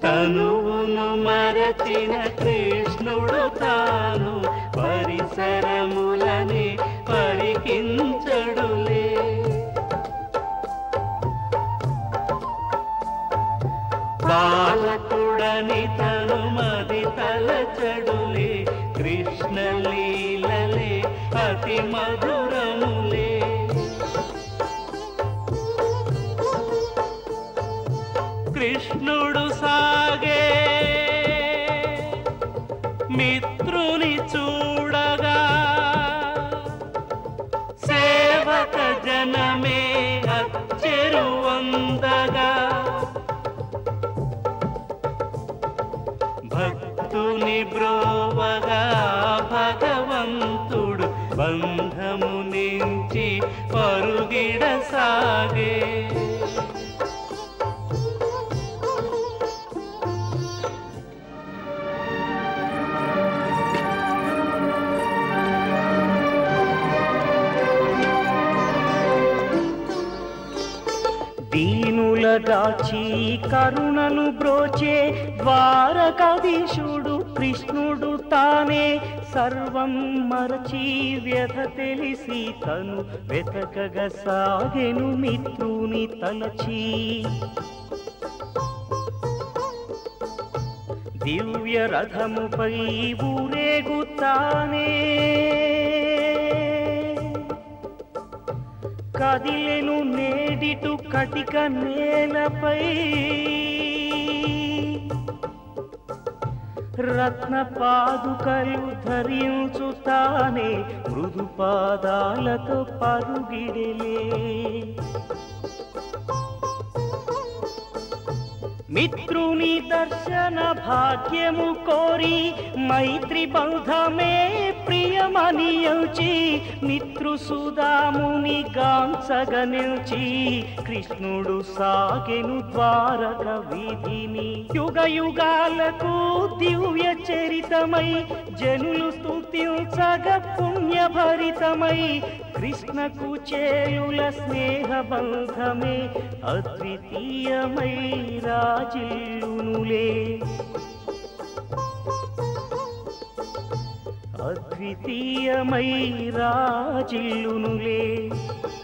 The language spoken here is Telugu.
తనువును మరచిన కృష్ణుడు తాను పరిసరములని పరికించడులే బాలకుడని తను మది తలచడులే కృష్ణ లీలలే అతి మధురములే కృష్ణుడు సాగే మిత్రుని చూడగా సేవక జనమే అచ్చెరువందగా భక్తుని బ్రోవగా భగవంతుడు బంధము నుంచి పరుగిడసాగే దీనుల దాచి కరుణను బ్రోచే ద్వారకాధీశుడు కృష్ణుడు తానే సర్వం మరచి వ్యధ తెలిసి తను వెతకగా సాగెను మిత్రుని తలచి దివ్య రథముపై ఊరేగుతానే కదిలెను నేడిటు కటిక నేలపై రత్న పాదుకలు ధరించుతానే మృదు పాదాలతో పరుగిడలే మిత్రుని దర్శన భాగ్యము కోరి మైత్రి బంధమే ప్రియమని యోచి మిత్రు సుధాముని గాంచగ నిల్చి కృష్ణుడు సాగెను ద్వారక వీధిని యుగ యుగాలకు దివ్య చరితమై జనులు స్తుతించగ పుణ్యభరితమై కృష్ణకు చేయుల స్నేహ బంధమే అద్వితీయమై రాజిల్లునులే అద్వితీయమై రాజిల్లునులే